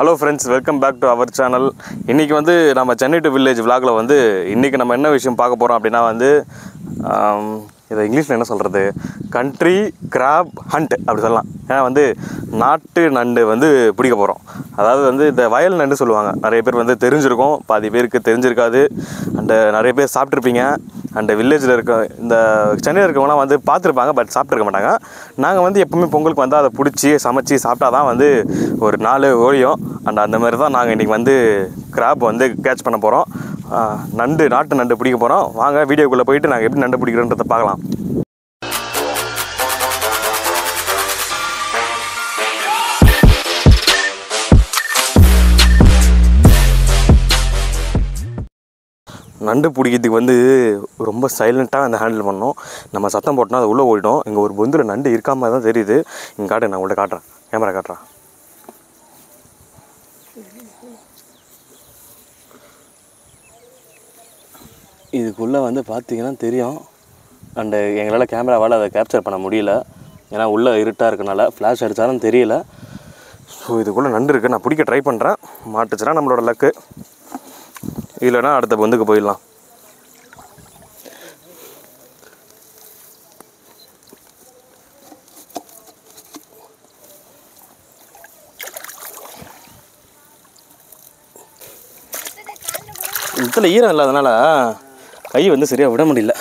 hello friends welcome back to our channel இன்றைக்கி வந்து நம்ம சென்னை டு வில்லேஜ் vlogல வந்து இன்றைக்கி நம்ம என்ன விஷயம் பார்க்க போகிறோம் அப்படின்னா வந்து ஆம், இதை இங்கிலீஷில் என்ன சொல்கிறது கண்ட்ரி கிராப் ஹண்ட் அப்படி சொல்லலாம் ஏன்னா வந்து நாட்டு நண்டு வந்து பிடிக்க போகிறோம் அதாவது வந்து இந்த வயல் நண்டு சொல்லுவாங்க நிறைய பேர் வந்து தெரிஞ்சிருக்கும் பாதி பேருக்கு தெரிஞ்சிருக்காது அண்டு நிறைய பேர் சாப்பிட்ருப்பீங்க அண்டு வில்லேஜில் இருக்க இந்த சென்னையில் இருக்கவங்களாம் வந்து பார்த்துருப்பாங்க பட் சாப்பிட்ருக்க மாட்டாங்க நாங்கள் வந்து எப்பவுமே பொங்கலுக்கு வந்து அதை பிடிச்சி சமைச்சு சாப்பிட்டா தான் வந்து ஒரு நாலு ஓழியும் அண்ட் அந்த மாதிரி தான் நாங்கள் இன்றைக்கி வந்து கிராப் வந்து கேட்ச் பண்ண போகிறோம் நண்டு நாட்டு நண்டு பிடிக்க போகிறோம் வாங்க வீடியோக்குள்ளே போயிட்டு நாங்கள் எப்படி நண்டு பிடிக்கிறோன்றதை பார்க்கலாம் நண்டு பிடிக்கிறதுக்கு வந்து ரொம்ப சைலண்ட்டாக அந்த ஹேண்டில் பண்ணோம் நம்ம சத்தம் போட்டோம்னா அது உள்ளே ஓடிடும் இங்கே ஒரு பொந்தில் நண்டு இருக்காம தான் தெரியுது இங்கே காட்டு நான் உள்ள காட்டுறேன் கேமரா காட்டுறேன் இதுக்குள்ளே வந்து பார்த்தீங்கன்னா தெரியும் அண்டு எங்களால் கேமராவால் அதை கேப்சர் பண்ண முடியல ஏன்னா உள்ளே இருட்டாக இருக்கனால ஃப்ளாஷ் அடித்தாலும் தெரியல ஸோ இதுக்குள்ளே நண்டு இருக்குது நான் பிடிக்க ட்ரை பண்ணுறேன் மாட்டுச்சுன்னா நம்மளோட லக்கு இல்லைன்னா அடுத்த பந்துக்கு போயிடலாம் இதில் ஈரம் இல்லாதனால கை வந்து சரியாக விட முடியல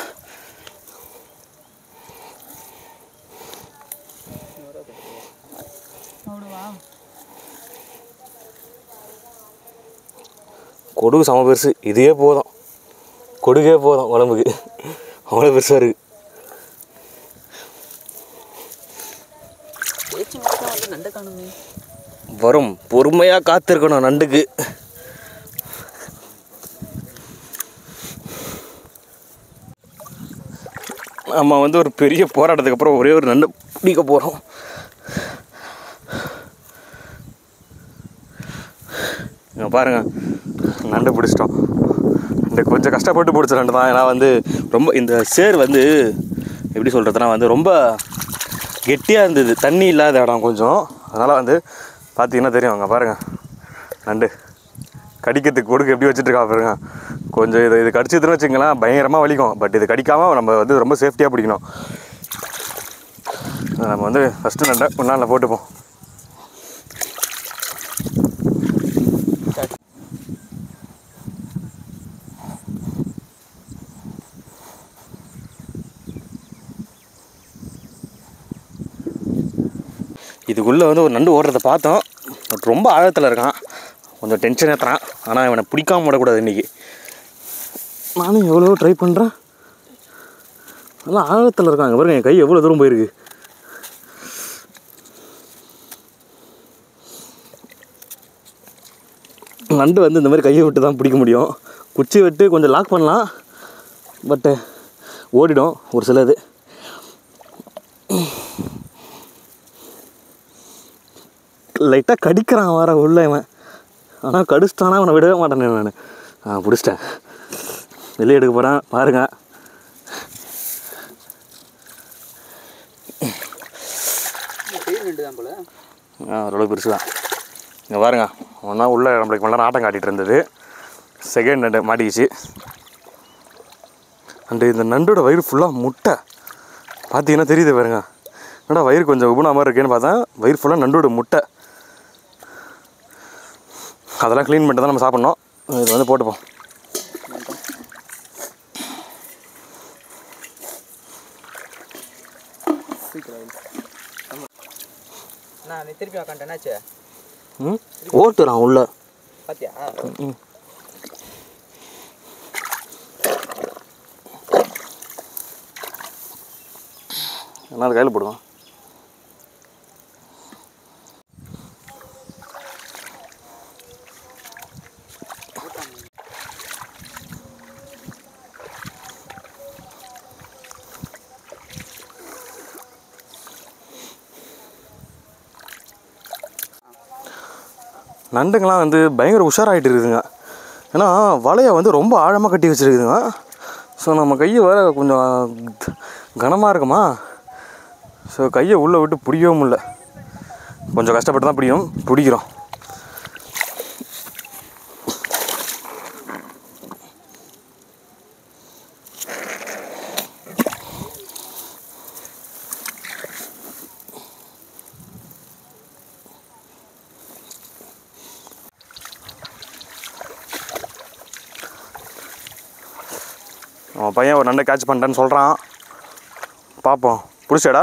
கொடுகு சம பெருசு இதே போதும் கொடுகே போதும் உடம்புக்கு அவ்வளோ பெருசாக இருக்குது பேச்சு மட்டும் வந்து நண்டை காணுமே வரும் பொறுமையாக காத்திருக்கணும் நண்டுக்கு நம்ம வந்து ஒரு பெரிய போராட்டத்துக்கு அப்புறம் ஒரே ஒரு நண்டு பிடிக்க போகிறோம் இங்கே பாருங்கள் நண்டு பிடிச்சிட்டோம் இந்த கொஞ்சம் கஷ்டப்பட்டு பிடிச்ச நண்டு தான் ஏன்னா வந்து ரொம்ப இந்த சேர் வந்து எப்படி சொல்கிறதுனா வந்து ரொம்ப கெட்டியாக இருந்தது தண்ணி இல்லாத இடம் கொஞ்சம் அதனால் வந்து பார்த்தீங்கன்னா தெரியும் அங்கே பாருங்கள் நண்டு கடிக்கிறதுக்கு கொடுக்க எப்படி வச்சுட்ருக்கா பாருங்க கொஞ்சம் இது இது கடிச்சதுன்னு வச்சுங்களேன் பயங்கரமாக வலிக்கும் பட் இது கடிக்காமல் நம்ம வந்து ரொம்ப சேஃப்டியாக பிடிக்கணும் நம்ம வந்து ஃபஸ்ட்டு நண்டை முன்னால் போட்டுப்போம் இதுக்குள்ளே வந்து ஒரு நண்டு ஓடுறத பார்த்தோம் பட் ரொம்ப ஆழத்தில் இருக்கான் கொஞ்சம் டென்ஷன் ஏற்றுறான் ஆனால் இவனை பிடிக்காம விடக்கூடாது இன்றைக்கி நானும் எவ்வளோ ட்ரை பண்ணுறேன் நல்லா ஆழத்தில் இருக்காங்க பாருங்க என் கை எவ்வளோ தூரம் போயிருக்கு நண்டு வந்து இந்த மாதிரி கையை விட்டு தான் பிடிக்க முடியும் குச்சி விட்டு கொஞ்சம் லாக் பண்ணலாம் பட்டு ஓடிடும் ஒரு சிலது லைட்டாக கடிக்கிறான் வர உள்ள இவன் ஆனால் கடிச்சிட்டானா அவனை விடவே மாட்டேனே நான் ஆ பிடிச்சிட்டேன் வெளியே எடுக்க போகிறேன் பாருங்க பெரிய நண்டு தான் போல ஆ ஓரளவு பெருசு தான் இங்கே பாருங்க ஒன்றா உள்ள நம்மளுக்கு மேலே ஆட்டம் காட்டிகிட்டு இருந்தது செகண்ட் நண்டு மாட்டிக்கிச்சு அண்டு இந்த நண்டோட வயிறு ஃபுல்லாக முட்டை பார்த்தீங்கன்னா தெரியுது பாருங்க என்னடா வயிறு கொஞ்சம் உபுனா மாதிரி இருக்கேன்னு பார்த்தா வயிறு ஃபுல்லாக நண்டோட முட்டை அதெல்லாம் க்ளீன் பண்ணிட்டு தான் நம்ம சாப்பிட்ணும் இது வந்து போட்டுப்போம் நான் நீ திருப்பி உக்காண்டேன் என்னாச்சு ம் ஓட்டுறான் உள்ள பாத்தியா ம் என்ன அது கையில் போடுவான் நண்டுங்களாம் வந்து பயங்கர உஷாராகிட்டு இருக்குதுங்க ஏன்னா வலையை வந்து ரொம்ப ஆழமாக கட்டி வச்சுருக்குதுங்க ஸோ நம்ம கையை வேற கொஞ்சம் கனமாக இருக்குமா ஸோ கையை உள்ளே விட்டு பிடிக்கவும் முடியல கொஞ்சம் கஷ்டப்பட்டு தான் பிடிக்கும் பிடிக்கிறோம் அவன் பையன் ஒரு நண்டை கேட்ச் பண்ணிட்டேன்னு சொல்கிறான் பார்ப்போம் பிடிச்சடா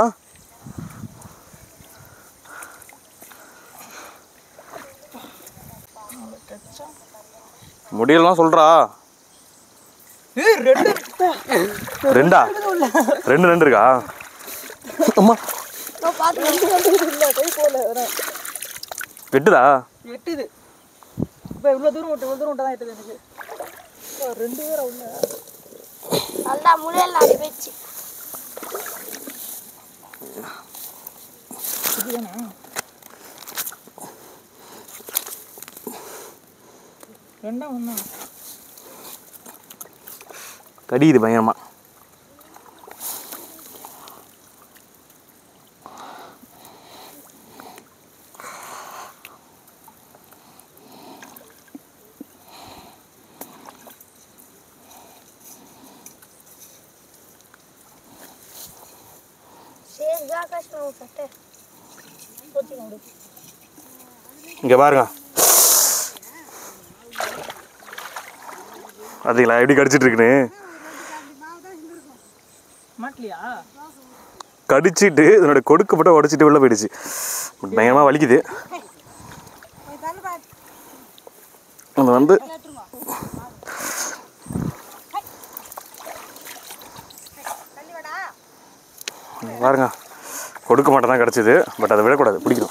முடியலாம் சொல்கிறா ஏய் ரெண்டு ரெண்டா ரெண்டு ரெண்டு இருக்கா அம்மா வெட்டுதா எட்டுது இப்போ இவ்வளோ தூரம் விட்டு இவ்வளோ தூரம் விட்டு தான் எட்டுது எனக்கு அப்பா, ரெண்டு பேரும் உள்ள நல்லா முளையெல்லாம் அடி வச்சு ரெண்டா ஒன்றா கடிக்குது பயங்கரமா சேஸ்கா கஷ்டம் சட்டை இங்க பாருங்க அதுங்களா எப்படி கடிச்சிட்டு இருக்குன்னு மாட்டலையா கடிச்சிட்டு இதனோட கொடுக்கப்பட்ட உடச்சிட்டு உள்ள போயிடுச்சு பயங்கரமா வலிக்குது அது வந்து பாருங்க கொடுக்க மாட்டேன் தான் கிடச்சிது பட் அதை விடக்கூடாது பிடிக்கணும்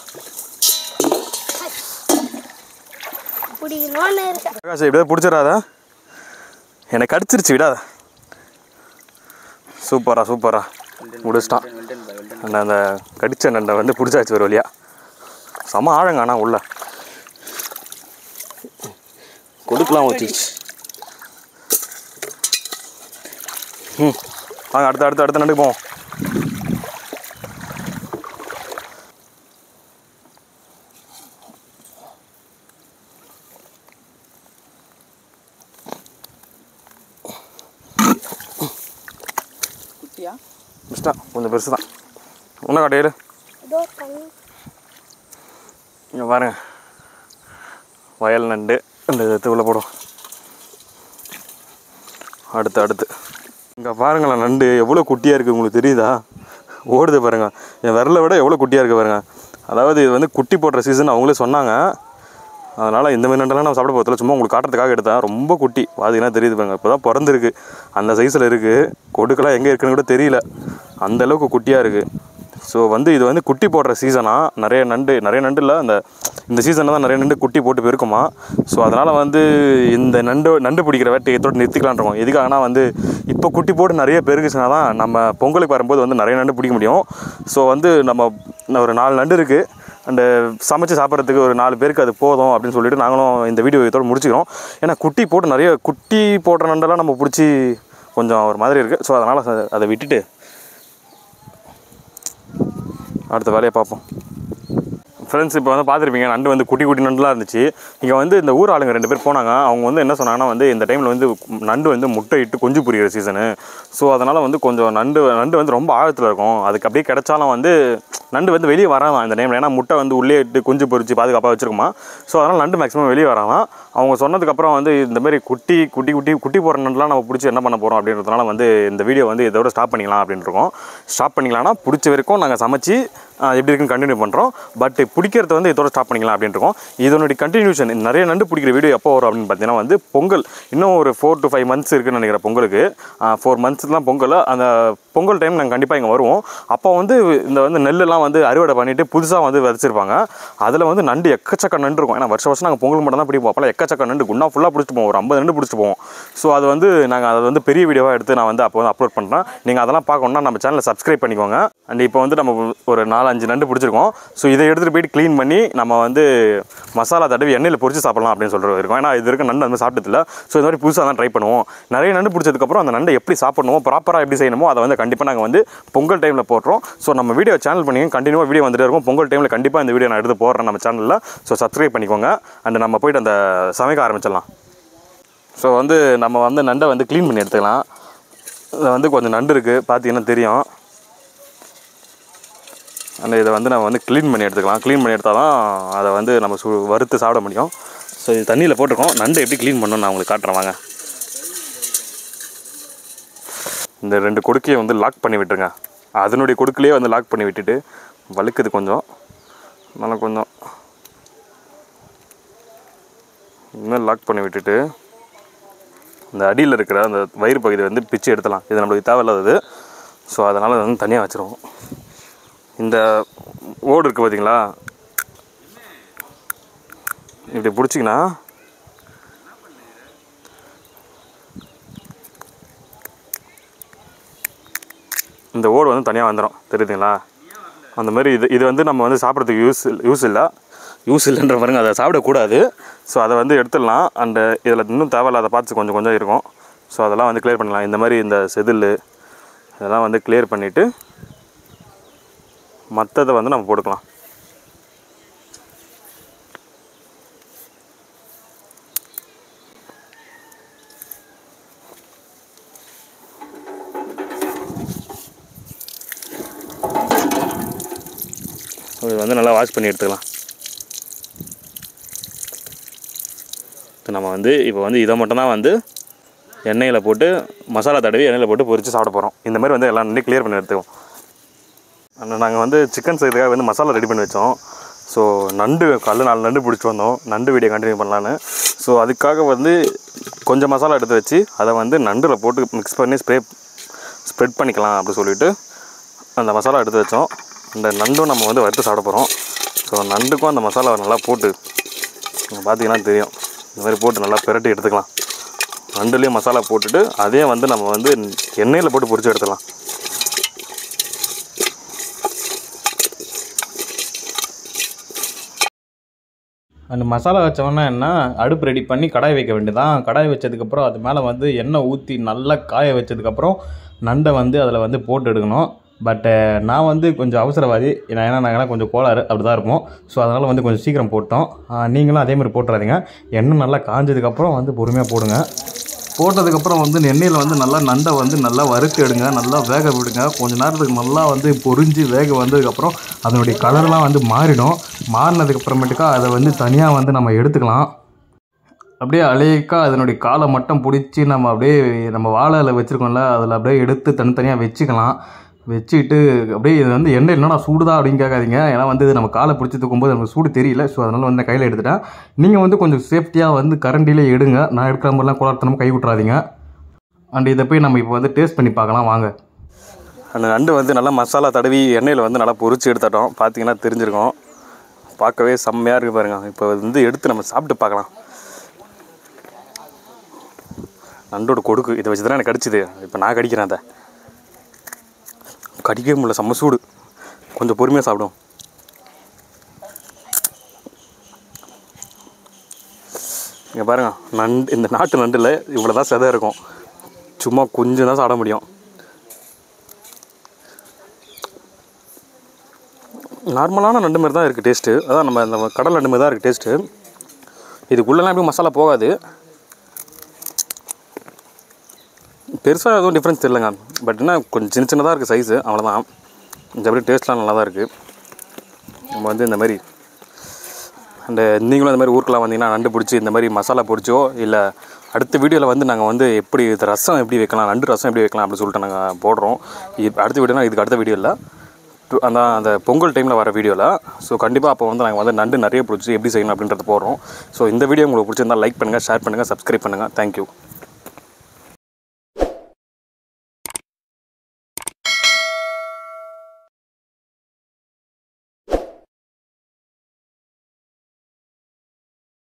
பிடிக்கணும்னு இருக்கேன் பிரகாஷ் எப்படியாவது பிடிச்சிடாத என்னை கடிச்சிருச்சு விடாத சூப்பரா சூப்பரா முடிச்சிட்டான் அந்த அந்த கடிச்ச நண்டை வந்து பிடிச்சாச்சு ஒரு வழியா செம ஆழங்க ஆனால் உள்ள கொடுக்கலாம் ஊற்றிச்சு ம் வாங்க அடுத்த அடுத்த அடுத்த நண்டுக்கு போவோம் குட்டியா மிஸ்டா கொஞ்சம் பெருசு தான் இன்னும் கடையில் இதோ தண்ணி இங்கே பாருங்க வயல் நண்டு இந்த இதுக்குள்ளே போடும் அடுத்து அடுத்து இங்கே பாருங்களேன் நண்டு எவ்வளோ குட்டியாக இருக்குது உங்களுக்கு தெரியுதா ஓடுது பாருங்க என் விரலை விட எவ்வளோ குட்டியாக இருக்குது பாருங்க அதாவது இது வந்து குட்டி போடுற சீசன் அவங்களே சொன்னாங்க அதனால் இந்த மாதிரி நண்டெல்லாம் நான் சாப்பிட போகிறதில்ல சும்மா உங்களுக்கு காட்டுறதுக்காக எடுத்தேன் ரொம்ப குட்டி பார்த்தீங்கன்னா தெரியுது பாருங்க இப்போ தான் பிறந்திருக்கு அந்த சைஸில் இருக்குது கொடுக்கலாம் எங்கே இருக்குன்னு கூட தெரியல அந்த அளவுக்கு குட்டியாக இருக்குது ஸோ வந்து இது வந்து குட்டி போடுற சீசனாக நிறைய நண்டு நிறைய நண்டு இல்லை அந்த இந்த சீசனில் தான் நிறைய நண்டு குட்டி போட்டு பெருக்குமா ஸோ அதனால் வந்து இந்த நண்டு நண்டு பிடிக்கிற வேட்டையத்தோடு நிறுத்திக்கலான் இருக்கோம் எதுக்காகனா வந்து இப்போ குட்டி போட்டு நிறைய பெருகுச்சுனா தான் நம்ம பொங்கலுக்கு வரும்போது வந்து நிறைய நண்டு பிடிக்க முடியும் ஸோ வந்து நம்ம இன்னும் ஒரு நாலு நண்டு இருக்குது அண்டு சமைச்சு சாப்பிட்றதுக்கு ஒரு நாலு பேருக்கு அது போதும் அப்படின்னு சொல்லிட்டு நாங்களும் இந்த வீடியோ இதோட முடிச்சுக்கிறோம் ஏன்னா குட்டி போட்டு நிறைய குட்டி போடுற நண்டெல்லாம் நம்ம பிடிச்சி கொஞ்சம் ஒரு மாதிரி இருக்குது ஸோ அதனால் அதை விட்டுட்டு அடுத்த வேலையை பார்ப்போம் ஃப்ரெண்ட்ஸ் இப்போ வந்து பார்த்துருப்பீங்க நண்டு வந்து குட்டி குட்டி நண்டுலாம் இருந்துச்சு இங்கே வந்து இந்த ஊர் ஆளுங்க ரெண்டு பேர் போனாங்க அவங்க வந்து என்ன சொன்னாங்கன்னா வந்து இந்த டைமில் வந்து நண்டு வந்து முட்டை இட்டு குஞ்சு புரியிற சீசனு ஸோ அதனால் வந்து கொஞ்சம் நண்டு நண்டு வந்து ரொம்ப ஆழத்தில் இருக்கும் அதுக்கு அப்படியே கிடைச்சாலும் வந்து நண்டு வந்து வெளியே வராதான் இந்த டைமில் ஏன்னா முட்டை வந்து உள்ளே இட்டு குஞ்சு பொரிச்சு பாதுகாப்பாக வச்சிருக்குமா ஸோ அதனால் நண்டு மேக்ஸிமம் வெளியே வராதான் அவங்க சொன்னதுக்கப்புறம் வந்து இந்த மாதிரி குட்டி குட்டி குட்டி குட்டி போகிற நண்டுலாம் நம்ம பிடிச்சி என்ன பண்ண போகிறோம் அப்படின்றதுனால வந்து இந்த வீடியோ வந்து இதோட ஸ்டாப் பண்ணிக்கலாம் அப்படின்னு இருக்கோம் ஸ்டாப் பண்ணிக்கலாம்னா பிடிச்ச வரைக்கும் நாங்கள் சமைச்சு ஆஹ், எப்படி இருக்குன்னு கண்டினியூ பண்ணுறோம் பட் பிடிக்கிறத வந்து இதோட ஸ்டாப் பண்ணிக்கலாம் அப்படின்னு இருக்கோம் இதனுடைய கண்டினியூஷன் நிறைய நண்டு பிடிக்கிற வீடியோ எப்போ வரும் அப்படின்னு பார்த்தீங்கன்னா வந்து பொங்கல் இன்னும் ஒரு ஃபோர் டு ஃபைவ் மந்த்ஸ் இருக்குன்னு நினைக்கிறேன் பொங்கலுக்கு ஃபோர் மந்த்ஸ் தான் பொங்கல் அந்த பொங்கல் டைம் நாங்கள் கண்டிப்பாக இங்கே வருவோம் அப்போ வந்து இந்த வந்து நெல்லெல்லாம் வந்து அறுவடை பண்ணிட்டு புதுசாக வந்து விதைச்சிருப்பாங்க அதில் வந்து நண்டு எக்கச்சக்க நண்டு இருக்கும் ஏன்னா வருஷம் வருஷம் நாங்கள் பொங்கல் மட்டும் தான் பிடிப்போம் அப்போலாம் எக்கச்சக்க நண்டு குண்டா ஃபுல்லாக பிடிச்சிட்டு போவோம் ஒரு ஐம்பது நண்டு பிடிச்சிட்டு போவோம் ஸோ அது வந்து நாங்கள் அதை வந்து பெரிய வீடியோவாக எடுத்து நான் வந்து அப்போ வந்து அப்லோட் பண்ணுறேன் நீங்கள் அதெல்லாம் பார்க்கணுன்னா நம்ம சேனலை சப்ஸ்கிரைப் பண்ணிக்கோங்க அண்ட் இப்போ வந்து நம்ம ஒரு நாலஞ்சு நண்டு பிடிச்சிருக்கோம் ஸோ இதை எடுத்துகிட்டு போயிட்டு க்ளீன் பண்ணி நம்ம வந்து மசாலா தடவி எண்ணெயில் பொரிச்சு சாப்பிடலாம் அப்படின்னு சொல்கிறது இருக்கும் ஏன்னா இது இருக்க நண்டு வந்து சாப்பிட்டதில்ல ஸோ இந்த மாதிரி புதுசாக தான் ட்ரை பண்ணுவோம் நிறைய நண்டு பிடிச்சதுக்கப்புறம் அந்த நண்டை எப்படி சாப்பிடணுமோ ப்ராப்பராக எப்படி செய்யணுமோ அதை வந்து கண்டிப்பாக நாங்கள் வந்து பொங்கல் டைமில் போடுறோம் ஸோ நம்ம வீடியோ சேனல் பண்ணி கண்டினியூவாக வீடியோ வந்துட்டே இருக்கும் பொங்கல் டைமில் கண்டிப்பாக இந்த வீடியோ நான் எடுத்து போடுறேன் நம்ம சேனலில் ஸோ சப்ஸ்கிரைப் பண்ணிக்கோங்க அண்ட் நம்ம போயிட்டு அந்த சமைக்க ஆரம்பிச்சிடலாம் ஸோ வந்து நம்ம வந்து நண்டை வந்து க்ளீன் பண்ணி எடுத்துக்கலாம் இதில் வந்து கொஞ்சம் நண்டு இருக்குது பார்த்தீங்கன்னா தெரியும் அந்த இதை வந்து நம்ம வந்து க்ளீன் பண்ணி எடுத்துக்கலாம் க்ளீன் பண்ணி எடுத்தால் தான் அதை வந்து நம்ம சு வறுத்து சாப்பிட முடியும் ஸோ இது தண்ணியில் போட்டிருக்கோம் நண்டு எப்படி க்ளீன் பண்ணணும்னு நான் உங்களுக்கு காட்டுறேன் வாங்க இந்த ரெண்டு கொடுக்கையை வந்து லாக் பண்ணி விட்டுருங்க அதனுடைய கொடுக்குலேயே வந்து லாக் பண்ணி விட்டுட்டு வழுக்குது கொஞ்சம் நல்லா கொஞ்சம் இன்னும் லாக் பண்ணி விட்டுட்டு இந்த அடியில் இருக்கிற அந்த வயிறு பகுதி வந்து பிச்சு எடுத்துலாம் இது நம்மளுக்கு தேவையில்லாதது ஸோ அதனால் வந்து தனியாக வச்சுருவோம் இந்த ஓடு இருக்குது பார்த்தீங்களா இப்படி பிடிச்சிங்கன்னா இந்த ஓடு வந்து தனியாக வந்துடும் தெரியுதுங்களா அந்த மாதிரி இது இது வந்து நம்ம வந்து சாப்பிட்றதுக்கு யூஸ் யூஸ் இல்லை யூஸ் இல்லைன்ற பாருங்க அதை சாப்பிடக்கூடாது ஸோ அதை வந்து எடுத்துடலாம் அண்டு இதில் இன்னும் தேவையில்லாத பார்ட்ஸ் கொஞ்சம் கொஞ்சம் இருக்கும் ஸோ அதெல்லாம் வந்து கிளியர் பண்ணலாம் இந்த மாதிரி இந்த செதில் இதெல்லாம் வந்து கிளியர் பண்ணிவிட்டு மற்றதை வந்து நம்ம போட்டுக்கலாம் இது வந்து நல்லா வாஷ் பண்ணி எடுத்துக்கலாம் இப்போ நம்ம வந்து இப்போ வந்து இதை மட்டும்தான் வந்து எண்ணெயில் போட்டு மசாலா தடவி எண்ணெயில் போட்டு பொரித்து சாப்பிட போகிறோம் இந்த மாதிரி வந்து எல்லாம் கிளியர் பண்ணி எடுத்துக்குவோம் ஆனால் நாங்கள் வந்து சிக்கன் செய்யறதுக்காக வந்து மசாலா ரெடி பண்ணி வச்சோம் ஸோ நண்டு கல் நாலு நண்டு பிடிச்சி வந்தோம் நண்டு வீடியோ கண்டினியூ பண்ணலான்னு ஸோ அதுக்காக வந்து கொஞ்சம் மசாலா எடுத்து வச்சு அதை வந்து நண்டில் போட்டு மிக்ஸ் பண்ணி ஸ்ப்ரே ஸ்ப்ரெட் பண்ணிக்கலாம் அப்படி சொல்லிட்டு அந்த மசாலா எடுத்து வச்சோம் இந்த நண்டும் நம்ம வந்து வறுத்து சாப்பிட போகிறோம் ஸோ நண்டுக்கும் அந்த மசாலாவை நல்லா போட்டு இங்க பார்த்தீங்கன்னா தெரியும் இந்த மாதிரி போட்டு நல்லா பிரட்டி எடுத்துக்கலாம் நண்டுலேயும் மசாலா போட்டுட்டு அதே வந்து நம்ம வந்து எண்ணெயில் போட்டு பொரிச்சு எடுத்துக்கலாம் அந்த மசாலா வச்சோன்னா என்ன அடுப்பு ரெடி பண்ணி கடாய் வைக்க வேண்டியதான் கடாய் வச்சதுக்கப்புறம் அது மேலே வந்து எண்ணெய் ஊற்றி நல்லா காய வச்சதுக்கப்புறம் நண்டை வந்து அதில் வந்து போட்டு எடுக்கணும் பட்டு நான் வந்து கொஞ்சம் அவசரவாதி ஏன்னா ஏன்னா நாங்கள்லாம் கொஞ்சம் கோளாறு அப்படி தான் இருப்போம் ஸோ அதனால் வந்து கொஞ்சம் சீக்கிரம் போட்டோம் ஆ, நீங்களும் அதே மாதிரி போட்டுறாதீங்க எண்ணெய் நல்லா காஞ்சதுக்கப்புறம் வந்து பொறுமையாக போடுங்க போட்டதுக்கப்புறம் வந்து எண்ணெயில் வந்து நல்லா நண்டை வந்து நல்லா வறுத்து எடுங்க நல்லா வேக விடுங்க கொஞ்ச நேரத்துக்கு நல்லா வந்து பொரிஞ்சு வேக வந்ததுக்கப்புறம் அதனுடைய கலர்லாம் வந்து மாறிடும் மாறினதுக்கப்புறமேட்டுக்கா அதை வந்து தனியாக வந்து நம்ம எடுத்துக்கலாம் அப்படியே அலேக்கா அதனுடைய காலை மட்டும் பிடிச்சி நம்ம அப்படியே நம்ம வாழை இலை வச்சுருக்கோம்ல அதில் அப்படியே எடுத்து தனித்தனியாக வச்சுக்கலாம் வச்சுக்கிட்டு அப்படியே இது வந்து எண்ணெய் என்னடா சூடுதா அப்படின்னு கேட்காதீங்க ஏன்னா வந்து இது நம்ம காலை பிடிச்சி தூக்கும்போது நமக்கு சூடு தெரியல ஸோ அதனால் வந்து கையில் எடுத்துட்டேன் நீங்கள் வந்து கொஞ்சம் சேஃப்டியாக வந்து கரண்டிலே எடுங்க நான் எடுக்கிற மாதிரிலாம் குளத்தனமும் கை விட்றாதீங்க அண்ட் இதை போய் நம்ம இப்போ வந்து டேஸ்ட் பண்ணி பார்க்கலாம் வாங்க அந்த நண்டு வந்து நல்லா மசாலா தடவி எண்ணெயில் வந்து நல்லா பொரிச்சு எடுத்துட்டோம் பார்த்தீங்கன்னா தெரிஞ்சிருக்கும் பார்க்கவே செம்மையாக இருக்குது பாருங்க இப்போ வந்து எடுத்து நம்ம சாப்பிட்டு பார்க்கலாம் நண்டோட கொடுக்கு இதை வச்சு தான் எனக்கு கடிச்சிது இப்போ நான் கடிக்கிறேன் அதை கடிக்கவே முடியல செம்ம சூடு கொஞ்சம் பொறுமையாக சாப்பிடும் இங்கே பாருங்க நண்டு இந்த நாட்டு நண்டில் இவ்வளோ தான் செதை இருக்கும் சும்மா கொஞ்சம் தான் சாப்பிட முடியும் நார்மலான நண்டு மாதிரி தான் இருக்குது டேஸ்ட்டு அதான் நம்ம இந்த கடல் நண்டு மாதிரி தான் இருக்குது டேஸ்ட்டு இதுக்குள்ளெல்லாம் எப்படி மசாலா போகாது பெருசாக எதுவும் டிஃப்ரென்ஸ் தெரியலங்க பட் என்ன கொஞ்சம் சின்ன சின்னதாக இருக்குது சைஸு அவ்வளோதான் மற்றபடி டேஸ்ட்லாம் நல்லா தான் இருக்குது நம்ம வந்து இந்த மாதிரி அந்த நீங்களும் இந்த மாதிரி ஊருக்கெலாம் வந்தீங்கன்னா நண்டு பிடிச்சி இந்த மாதிரி மசாலா பிடிச்சோ இல்லை அடுத்த வீடியோவில் வந்து நாங்கள் வந்து எப்படி இது ரசம் எப்படி வைக்கலாம் நண்டு ரசம் எப்படி வைக்கலாம் அப்படின்னு சொல்லிட்டு நாங்கள் போடுறோம் இது அடுத்த வீடியோனா இதுக்கு அடுத்த வீடியோ இல்லை டு- அந்த அந்த பொங்கல் டைமில் வர வீடியோவில் ஸோ கண்டிப்பாக அப்போ வந்து நாங்கள் வந்து நண்டு நிறைய பிடிச்சி எப்படி செய்யணும் அப்படின்றத போடுறோம் ஸோ இந்த வீடியோ உங்களுக்கு பிடிச்சிருந்தா லைக் பண்ணுங்கள் ஷேர் பண்ணுங்கள் சப்ஸ்கிரைப் பண்ணுங்கள் தேங்க்யூ